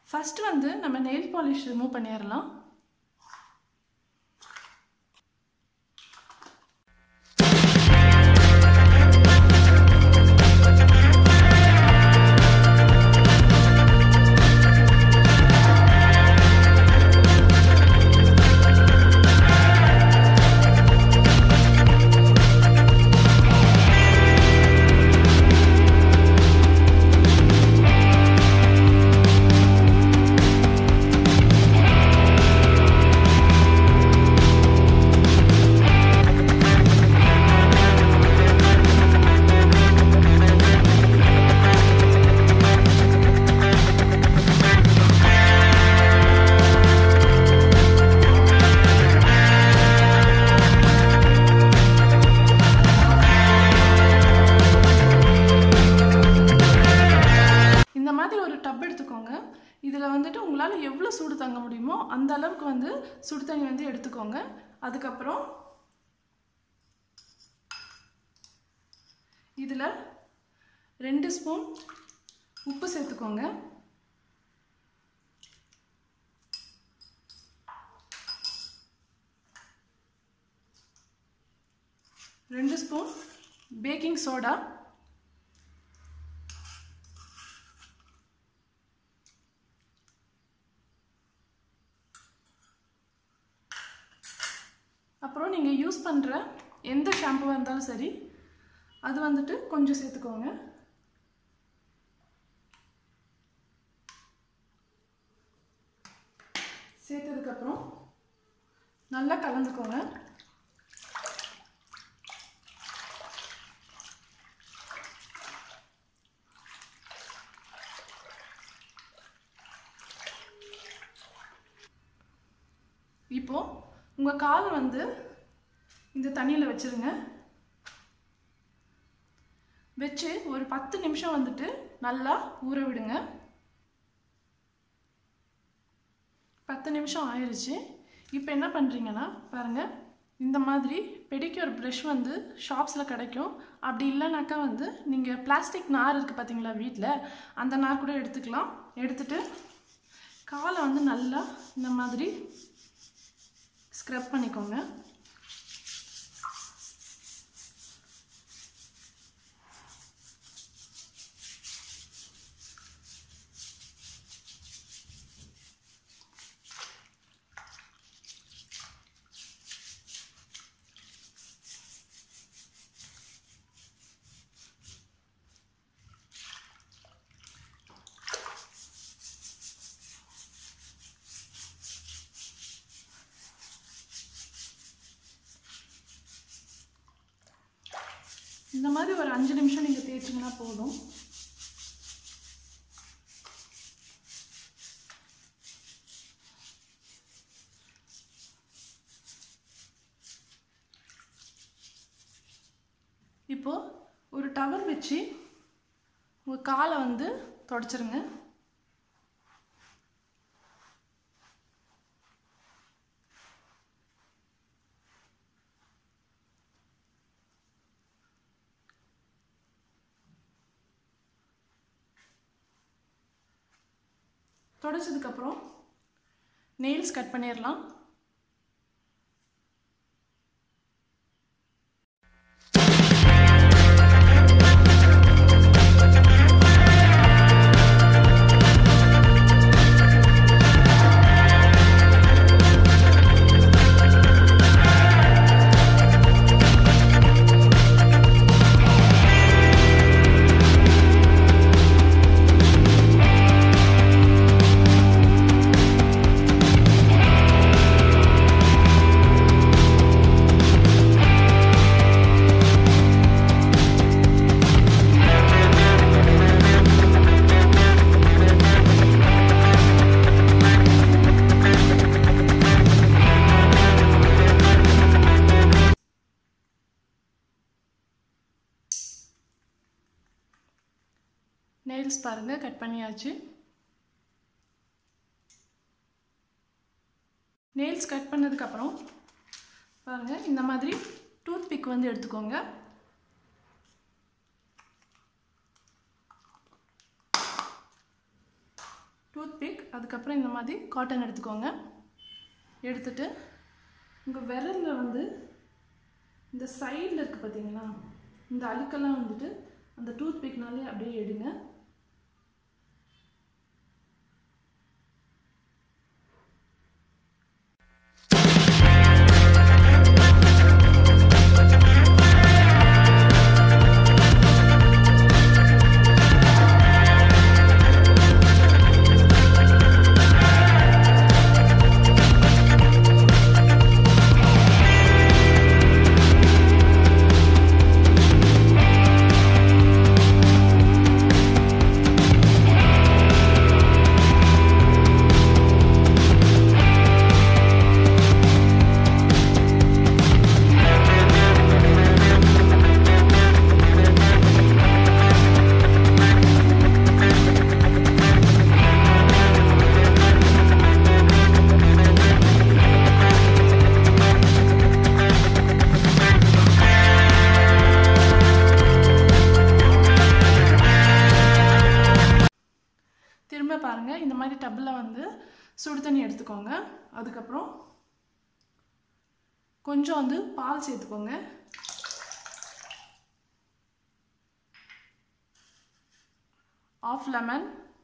first வந்து நம்ம nail polish remove பண்ணிடலாம் இந்த மாதிரி ஒரு டப் எடுத்துக்கோங்க இதில் வந்துட்டு உங்களால் எவ்வளோ சூடு தாங்க முடியுமோ அந்த அளவுக்கு வந்து சுடு தண்ணி வந்து எடுத்துக்கோங்க அதுக்கப்புறம் இதில் ரெண்டு ஸ்பூன் உப்பு சேர்த்துக்கோங்க ரெண்டு ஸ்பூன் பேக்கிங் சோடா அப்புறம் நீங்கள் யூஸ் பண்ணுற எந்த ஷாம்புவாக இருந்தாலும் சரி அது வந்துட்டு கொஞ்சம் சேர்த்துக்கோங்க சேர்த்ததுக்கப்புறம் நல்லா கலந்துக்கோங்க இப்போ உங்கள் காலை வந்து இந்த தண்ணியில் வச்சுருங்க வச்சு ஒரு பத்து நிமிஷம் வந்துட்டு நல்லா ஊற விடுங்க பத்து நிமிஷம் ஆயிடுச்சு இப்போ என்ன பண்ணுறீங்கன்னா பாருங்கள் இந்த மாதிரி பெடிக்யூர் ப்ரஷ் வந்து ஷாப்ஸில் கிடைக்கும் அப்படி இல்லைனாக்கா வந்து நீங்கள் பிளாஸ்டிக் நார் இருக்குது பார்த்தீங்களா வீட்டில் அந்த நார் கூட எடுத்துக்கலாம் எடுத்துட்டு காலை வந்து நல்லா இந்த மாதிரி ஸ்க்ரப் பண்ணிக்கோங்க இந்த மாதிரி ஒரு அஞ்சு நிமிஷம் நீங்கள் தேய்ச்சிங்கன்னா போதும் இப்போது ஒரு டவல் வச்சு உங்கள் காலை வந்து தொடச்சிருங்க தொடச்சதுக்கப்புறம் நெயில்ஸ் கட் பண்ணிடலாம் நெயில்ஸ் பாருங்கள் கட் பண்ணியாச்சு நெயில்ஸ் கட் பண்ணதுக்கப்புறம் பாருங்கள் இந்த மாதிரி டூத் பிக் வந்து எடுத்துக்கோங்க டூத் பிக் அதுக்கப்புறம் இந்த மாதிரி காட்டன் எடுத்துக்கோங்க எடுத்துட்டு உங்கள் விரலில் வந்து இந்த சைடில் இருக்குது பார்த்தீங்களா இந்த அழுக்கெல்லாம் வந்துட்டு அந்த டூத் பிக்னாலே அப்படியே எடுங்க திரும்ப பாருங்கள் இந்த மாதிரி டப்பில் வந்து சுடு தண்ணி எடுத்துக்கோங்க அதுக்கப்புறம் கொஞ்சம் வந்து பால் சேர்த்துக்கோங்க ஆஃப் லெமன்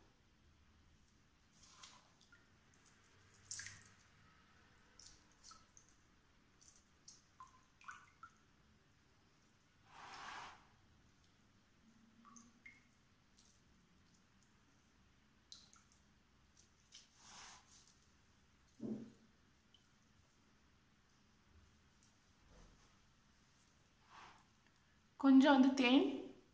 கொஞ்சம் வந்து தேன்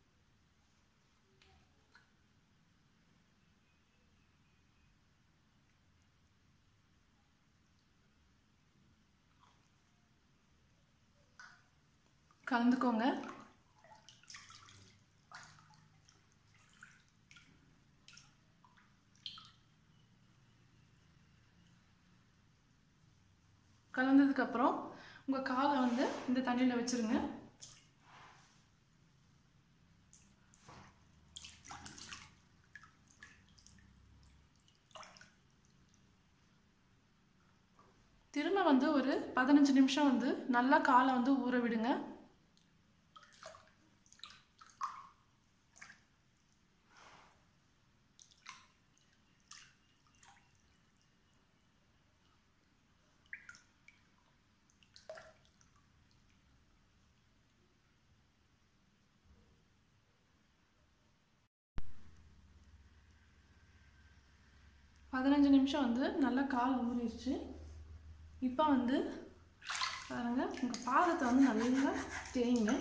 கலந்துக்கோங்க கலந்ததுக்கப்புறம் உங்கள் காலை வந்து இந்த தண்ணியில் வச்சுருங்க திரும்ப வந்து ஒரு பதினஞ்சு நிமிஷம் வந்து நல்லா காலை வந்து ஊற விடுங்க பதினஞ்சு நிமிஷம் வந்து நல்லா கால் ஊறிடுச்சு இப்போ வந்து பாருங்கள் உங்கள் பாதத்தை வந்து நல்லா தேய்ங்க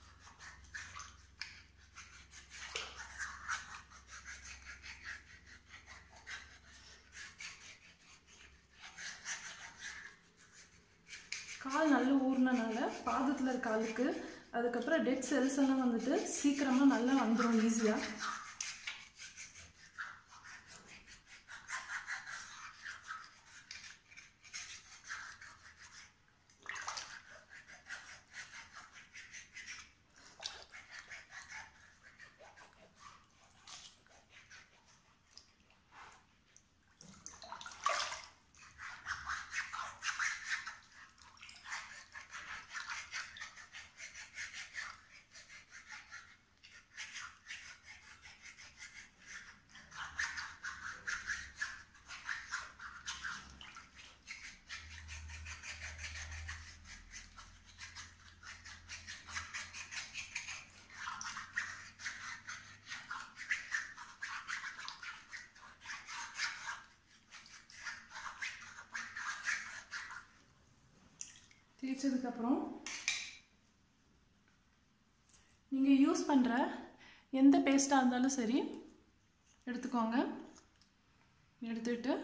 கால் நல்லா ஊறினனால பாதத்தில் இருக்க அழுக்கு அதுக்கப்புறம் டெட் செல்ஸ் எல்லாம் வந்துட்டு சீக்கிரமாக நல்லா வந்துடும் ஈஸியாக தேய்ச்சதுக்கப்புறம் நீங்கள் யூஸ் பண்ணுற எந்த பேஸ்ட்டாக இருந்தாலும் சரி எடுத்துக்கோங்க எடுத்துட்டு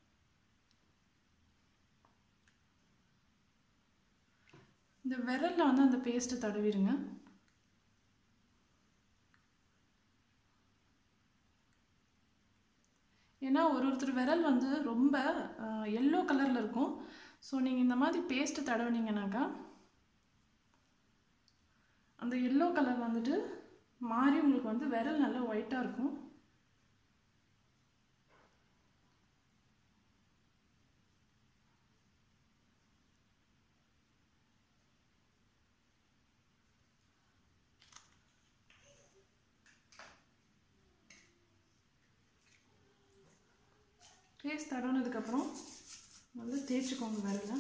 இந்த விரலில் வந்து அந்த பேஸ்ட்டை தடவிடுங்க ஏன்னா ஒரு ஒருத்தர் விரல் வந்து ரொம்ப எல்லோ கலரில் இருக்கும் ஸோ நீங்கள் இந்த மாதிரி பேஸ்ட்டு தடவுனீங்கனாக்கா அந்த எல்லோ கலர் வந்துட்டு மாறி உங்களுக்கு வந்து விரல் நல்லா ஒயிட்டாக இருக்கும் ஃபேஸ் தடவுனதுக்கப்புறம் நல்லா தேய்ச்சிக்கோங்க விரல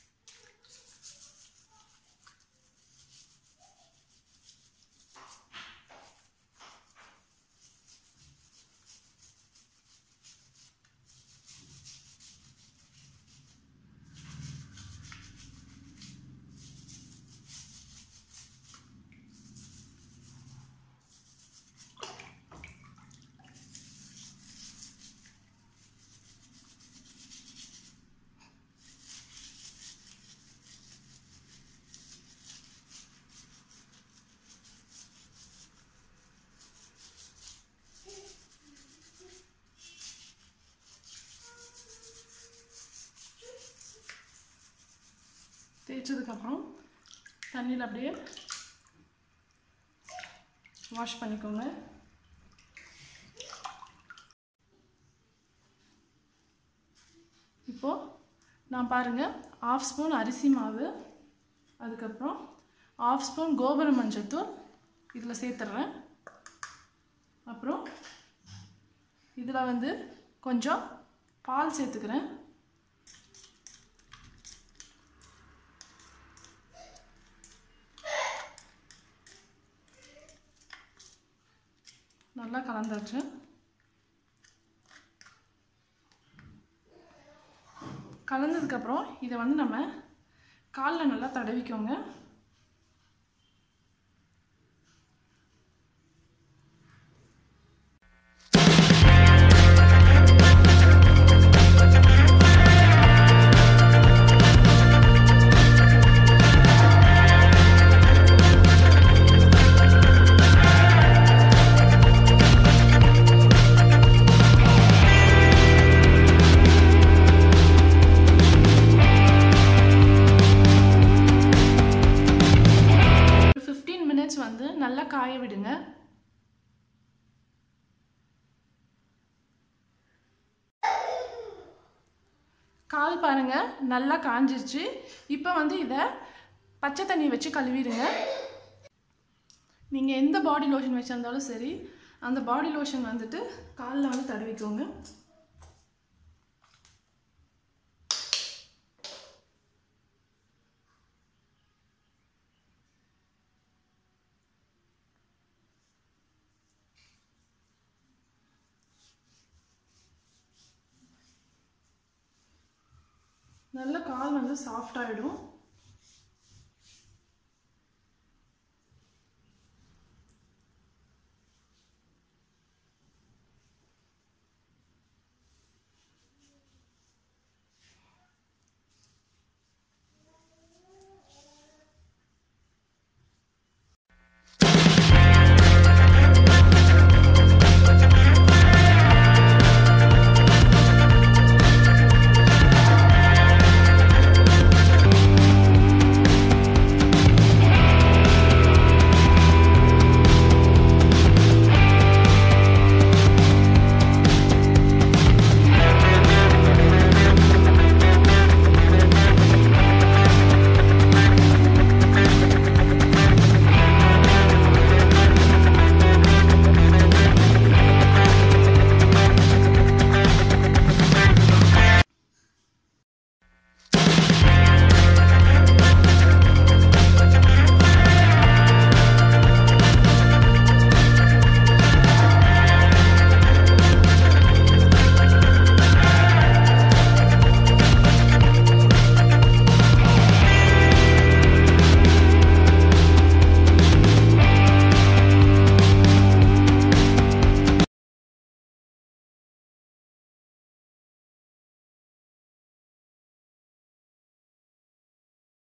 தேய்ச்சதுக்கப்புறம் தண்ணியில் அப்படியே வாஷ் பண்ணிக்கோங்க இப்போது நான் பாருங்கள் ஆஃப் ஸ்பூன் அரிசி மாவு அதுக்கப்புறம் ஆஃப் ஸ்பூன் கோபுர மஞ்சத்தூள் இதில் சேர்த்துட்றேன் அப்புறம் இதில் வந்து கொஞ்சம் பால் சேர்த்துக்கிறேன் நல்லா கலந்தாச்சு கலந்ததுக்கப்புறம் இதை வந்து நம்ம காலில் நல்லா தடவிக்கோங்க ஒரு ஃபிஃப்டீன் மினிட்ஸ் வந்து நல்லா காய விடுங்க கால் பாருங்க நல்லா காஞ்சிருச்சு இப்போ வந்து இதை பச்சை தண்ணி வச்சு கழுவிடுங்க நீங்கள் எந்த பாடி லோஷன் வச்சுருந்தாலும் சரி அந்த பாடி லோஷன் வந்துட்டு காலில் வந்து தடவிக்கோங்க நல்ல கால் வந்து சாஃப்ட் ஆகிடும்